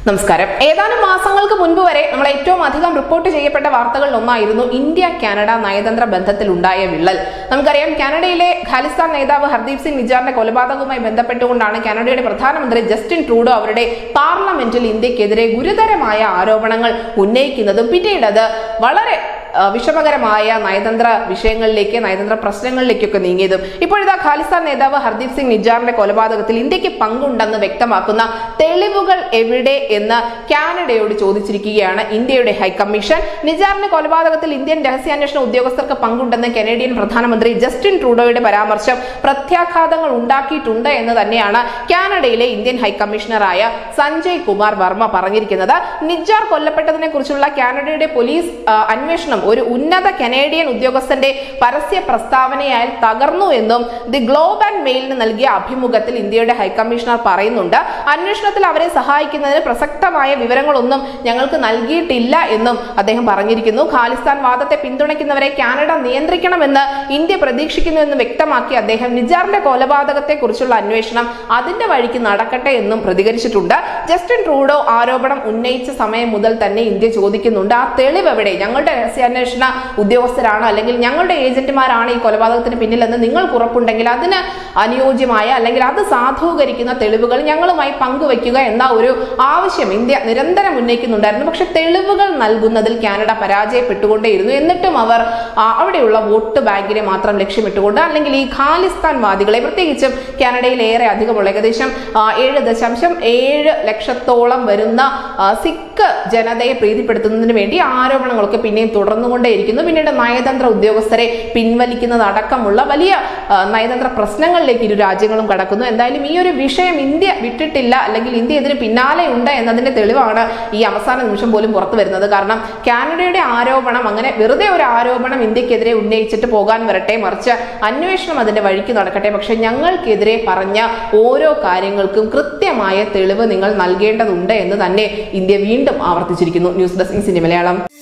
നമസ്കാരം ഏതാനും മാസങ്ങൾക്ക് മുൻപ് വരെ നമ്മൾ ഏറ്റവും അധികം റിപ്പോർട്ട് ചെയ്യപ്പെട്ട വാർത്തകളിൽ ഒന്നായിരുന്നു ഇന്ത്യ കാനഡ നയതന്ത്ര ബന്ധത്തിൽ ഉണ്ടായ വിള്ളൽ നമുക്കറിയാം കാനഡയിലെ ഖാലിസ്ഥാൻ നേതാവ് ഹർദീപ് സിംഗ് നിജാറിന്റെ കൊലപാതകവുമായി ബന്ധപ്പെട്ടുകൊണ്ടാണ് കാനഡയുടെ പ്രധാനമന്ത്രി ജസ്റ്റിൻ ട്രൂഡോ അവരുടെ പാർലമെന്റിൽ ഇന്ത്യക്കെതിരെ ഗുരുതരമായ ആരോപണങ്ങൾ ഉന്നയിക്കുന്നതും പിന്നീട് അത് വളരെ ആ, വിഷമകരമായ നയതന്ത്ര വിഷയങ്ങളിലേക്ക് നയതന്ത്ര പ്രശ്നങ്ങളിലേക്കൊക്കെ നീങ്ങിയതും ഇപ്പോഴിതാ ഖാലിസ്ഥാൻ നേതാവ് ഹർദീപ് സിംഗ് നിജാറിന്റെ കൊലപാതകത്തിൽ ഇന്ത്യക്ക് പങ്കുണ്ടെന്ന് വ്യക്തമാക്കുന്ന തെളിവുകൾ എവിടെ എന്ന് കാനഡയോട് ചോദിച്ചിരിക്കുകയാണ് ഇന്ത്യയുടെ ഹൈക്കമ്മീഷൻ നിജാറിന്റെ കൊലപാതകത്തിൽ ഇന്ത്യൻ രഹസ്യാന്വേഷണ ഉദ്യോഗസ്ഥർക്ക് പങ്കുണ്ടെന്ന് കനേഡിയൻ പ്രധാനമന്ത്രി ജസ്റ്റിൻ ട്രൂഡോയുടെ പരാമർശം പ്രത്യാഘാതങ്ങൾ ഉണ്ടാക്കിയിട്ടുണ്ട് എന്ന് തന്നെയാണ് കാനഡയിലെ ഇന്ത്യൻ ഹൈക്കമ്മീഷണറായ സഞ്ജയ് കുമാർ വർമ്മ പറഞ്ഞിരിക്കുന്നത് നിജാർ കൊല്ലപ്പെട്ടതിനെ കുറിച്ചുള്ള കാനഡയുടെ പോലീസ് ആ, അന്വേഷണം ഒരു ഉന്നത കനേഡിയൻ ഉദ്യോഗസ്ഥന്റെ പരസ്യ പ്രസ്താവനയാൽ തകർന്നു എന്നും ദി ഗ്ലോബ് ആൻഡ് മെയിലിന് നൽകിയ അഭിമുഖത്തിൽ ഇന്ത്യയുടെ ഹൈക്കമ്മീഷണർ പറയുന്നുണ്ട് അന്വേഷണത്തിൽ അവരെ സഹായിക്കുന്നതിന് പ്രസക്തമായ വിവരങ്ങളൊന്നും ഞങ്ങൾക്ക് നൽകിയിട്ടില്ല എന്നും അദ്ദേഹം പറഞ്ഞിരിക്കുന്നു ഖാലിസ്ഥാൻ വാദത്തെ പിന്തുണയ്ക്കുന്നവരെ കാനഡ നിയന്ത്രിക്കണമെന്ന് ഇന്ത്യ പ്രതീക്ഷിക്കുന്നു എന്ന് വ്യക്തമാക്കി അദ്ദേഹം നിജാറിന്റെ കൊലപാതകത്തെ കുറിച്ചുള്ള അന്വേഷണം അതിന്റെ വഴിക്ക് നടക്കട്ടെ എന്നും പ്രതികരിച്ചിട്ടുണ്ട് ജസ്റ്റിൻ ട്രൂഡോ ആരോപണം ഉന്നയിച്ച സമയം മുതൽ തന്നെ ഇന്ത്യ ചോദിക്കുന്നുണ്ട് ആ തെളിവ് എവിടെ ഞങ്ങളുടെ രഹസ്യാന്വേഷണ ഉദ്യോഗസ്ഥരാണോ അല്ലെങ്കിൽ ഞങ്ങളുടെ ഏജന്റുമാരാണ് ഈ കൊലപാതകത്തിന് പിന്നിലെന്ന് നിങ്ങൾക്ക് ഉറപ്പുണ്ടെങ്കിൽ അതിന് അനുയോജ്യമായ അല്ലെങ്കിൽ അത് സാധൂകരിക്കുന്ന തെളിവുകൾ ഞങ്ങളുമായി പങ്കുവയ്ക്കുക എന്ന ഒരു ആവശ്യം ഇന്ത്യ നിരന്തരം ഉന്നയിക്കുന്നുണ്ടായിരുന്നു പക്ഷെ തെളിവുകൾ നൽകുന്നതിൽ കാനഡ പരാജയപ്പെട്ടുകൊണ്ടേയിരുന്നു എന്നിട്ടും അവർ ആ, അവിടെയുള്ള വോട്ട് ബാങ്കിനെ മാത്രം ലക്ഷ്യമിട്ടുകൊണ്ട് അല്ലെങ്കിൽ ഈ ഖാലിസ്ഥാൻ വാദികളെ പ്രത്യേകിച്ചും കാനഡയിൽ ഏറെ അധികമുള്ള ഏകദേശം ആ, ഏഴ് ദശാംശം ഏഴ് ലക്ഷത്തോളം വരുന്ന ആ, സിഖ് ജനതയെ പ്രീതിപ്പെടുത്തുന്നതിന് വേണ്ടി ആരോപണങ്ങളൊക്കെ പിന്നെയും തുടർന്നുകൊണ്ടേയിരിക്കുന്നു പിന്നീട് നയതന്ത്ര ഉദ്യോഗസ്ഥരെ പിൻവലിക്കുന്നതടക്കമുള്ള വലിയ ആ, നയതന്ത്ര പ്രശ്നങ്ങളിലേക്ക് ഇരു രാജ്യങ്ങളും കടക്കുന്നു എന്തായാലും ഈ ഒരു വിഷയം ഇന്ത്യ വിട്ടിട്ടില്ല അല്ലെങ്കിൽ ഇന്ത്യ ഇതിന് പിന്നാലെ ഉണ്ട് എന്നതിന്റെ തെളിവാണ് ഈ അവസാന നിമിഷം പോലും പുറത്തു വരുന്നത് കാരണം കാനഡയുടെ ആരോപണം അങ്ങനെ വെറുതെ ഒരു ആരോപണം ഇന്ത്യക്കെതിരെ ഉന്നയിച്ചിട്ട് പോകാൻ വരട്ടെ മറിച്ച് അന്വേഷണം അതിന്റെ വഴിക്ക് നടക്കട്ടെ പക്ഷെ ഞങ്ങൾക്കെതിരെ പറഞ്ഞ ഓരോ കാര്യങ്ങൾക്കും കൃത്യമായ തെളിവ് നിങ്ങൾ നൽകേണ്ടതുണ്ട് എന്ന് തന്നെ ഇന്ത്യ വീണ്ടും ആവർത്തിച്ചിരിക്കുന്നു ന്യൂസ് ഡെസ്ക് സിനി മലയാളം